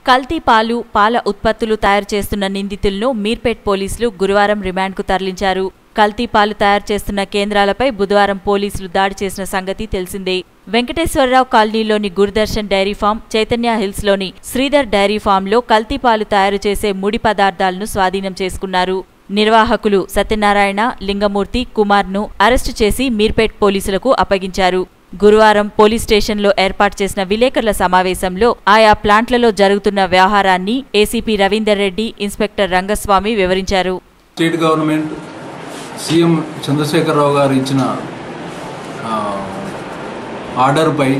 కల్తీ పాలు పాల ఉత్పత్తులు తయారు చేస్తున్న నిందితులను మీర్పేట్ పోలీసులు గురువారం రిమాండ్కు తరలించారు కల్తీ పాలు తయారు చేస్తున్న కేంద్రాలపై బుధవారం పోలీసులు దాడి చేసిన సంగతి తెలిసిందే వెంకటేశ్వరరావు కాలనీలోని గురుదర్శన్ డైరీ ఫామ్ చైతన్య హిల్స్లోని శ్రీధర్ డైరీ ఫామ్లో కల్తీ పాలు తయారు చేసే ముడి పదార్థాలను స్వాధీనం చేసుకున్నారు నిర్వాహకులు సత్యనారాయణ లింగమూర్తి కుమార్ను అరెస్టు చేసి మీర్పేట్ పోలీసులకు అప్పగించారు గురువారం పోలీస్ స్టేషన్లో ఏర్పాటు చేసిన విలేకరుల సమావేశంలో ఆయా ప్లాంట్లలో జరుగుతున్న వ్యవహారాన్ని ఏసీపీ రవీందర్ రెడ్డి ఇన్స్పెక్టర్ రంగస్వామి వివరించారు స్టేట్ గవర్నమెంట్ సీఎం చంద్రశేఖరరావు గారు ఇచ్చిన ఆ, ఆర్డర్పై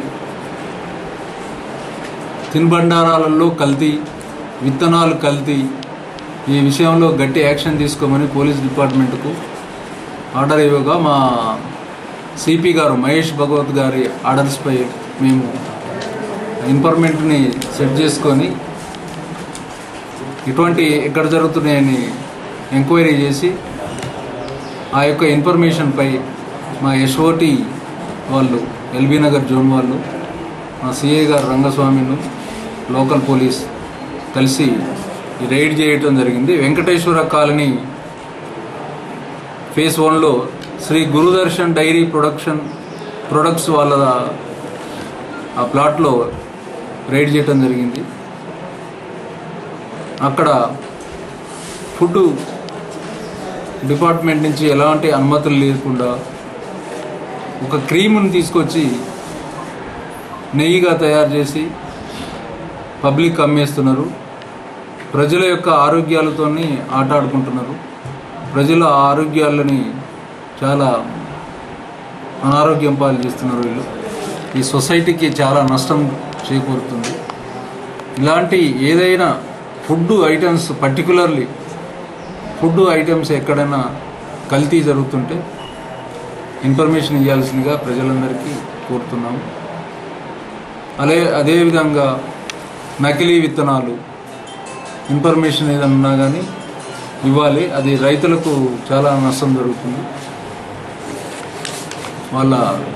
తినుబండారాలలో కల్తీ విత్తనాలు కల్తీ ఈ విషయంలో గట్టి యాక్షన్ తీసుకోమని పోలీస్ డిపార్ట్మెంట్కు ఆర్డర్ ఇవ్వగా మా సిపి గారు మహేష్ భగవత్ గారి ఆర్డర్స్పై మేము ఇన్ఫర్మేట్ని సెట్ చేసుకొని ఇటువంటి ఎక్కడ జరుగుతున్నాయని ఎంక్వైరీ చేసి ఆ యొక్క ఇన్ఫర్మేషన్పై మా ఎస్ఓటి వాళ్ళు ఎల్బీ నగర్ జోన్ వాళ్ళు మా సిఏ గారు రంగస్వామిను లోకల్ పోలీస్ కలిసి ఈ రైడ్ చేయటం జరిగింది వెంకటేశ్వర కాలనీ ఫేస్ వన్లో Shri Gurudarshan dairy production products వాళ్ళ ఆ ప్లాట్లో రైడ్ చేయటం జరిగింది అక్కడ ఫుడ్ డిపార్ట్మెంట్ నుంచి ఎలాంటి అనుమతులు లేకుండా ఒక క్రీముని తీసుకొచ్చి నెయ్యిగా తయారు చేసి పబ్లిక్ అమ్మేస్తున్నారు ప్రజల యొక్క ఆరోగ్యాలతోని ఆటాడుకుంటున్నారు ప్రజల ఆరోగ్యాలని చాలా అనారోగ్యం పాలు చేస్తున్నారు వీళ్ళు ఈ సొసైటీకి చాలా నష్టం చేకూరుతుంది ఇలాంటి ఏదైనా food items particularly food items ఎక్కడైనా కల్తీ జరుగుతుంటే ఇన్ఫర్మేషన్ ఇవ్వాల్సిందిగా ప్రజలందరికీ కోరుతున్నాము అదే అదేవిధంగా నకిలీ విత్తనాలు ఇన్ఫర్మేషన్ ఏదైనా ఉన్నా కానీ ఇవ్వాలి అది రైతులకు చాలా నష్టం జరుగుతుంది వాళ్ళ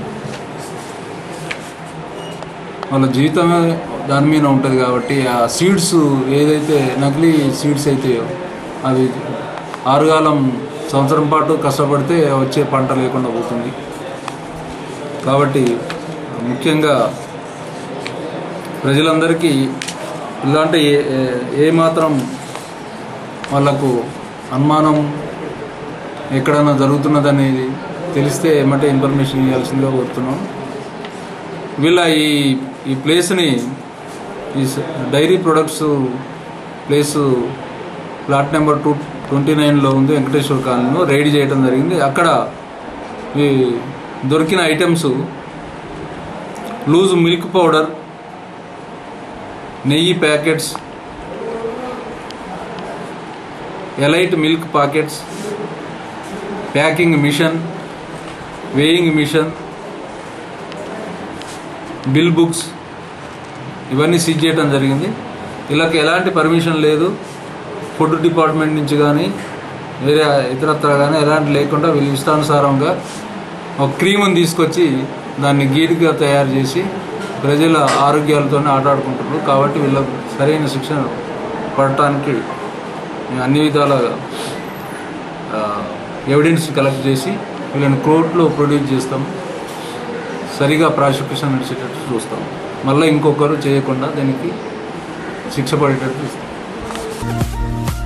వాళ్ళ జీవితమే దాని మీద ఉంటుంది కాబట్టి ఆ సీడ్స్ ఏదైతే నకిలీ సీడ్స్ అయితాయో అవి ఆరుగాలం సంవత్సరం పాటు కష్టపడితే వచ్చే పంట లేకుండా పోతుంది కాబట్టి ముఖ్యంగా ప్రజలందరికీ ఇలాంటి ఏ- ఏ- ఏ మాత్రం వాళ్ళకు అనుమానం ఎక్కడైనా జరుగుతున్నదనేది తెలిస్తే ఏమంటే ఇన్ఫర్మేషన్ ఇవ్వాల్సిందిగా కోరుతున్నాం వీళ్ళ ఈ ఈ ప్లేస్ని ఈ స- dairy products place plot number two twenty నైన్లో ఉంది వెంకటేశ్వర కాలనీలో రైడ్ చేయడం జరిగింది అక్కడ ఈ దొరికిన ఐటమ్స్ లూజ్ మిల్క్ పౌడర్ నెయ్యి packets elite milk packets packing machine weighing machine bill books ఇవన్నీ సీజ్ చేయడం జరిగింది వీళ్ళకి ఎలాంటి పర్మిషన్ లేదు ఫుడ్ డిపార్ట్మెంట్ నుంచి కానీ వేరే ఇతరత్ర కానీ ఎలాంటి లేకుండా వీళ్ళు ఇష్టానుసారంగా ఒక క్రీమ్ని తీసుకొచ్చి దాన్ని గీటుగా తయారు చేసి ప్రజల ఆరోగ్యాలతోనే ఆటాడుకుంటున్నారు కాబట్టి వీళ్ళకు సరైన శిక్షణ పడటానికి మేము అన్ని విధాల ఎవిడెన్స్ కలెక్ట్ చేసి వీళ్ళని కోర్టులో ప్రొడ్యూస్ చేస్తాం సరిగా ప్రాసిక్యూషన్ నడిచేటట్టు చూస్తాం మళ్ళీ ఇంకొకరు చేయకుండా దానికి శిక్ష పడేటట్టు చూస్తాం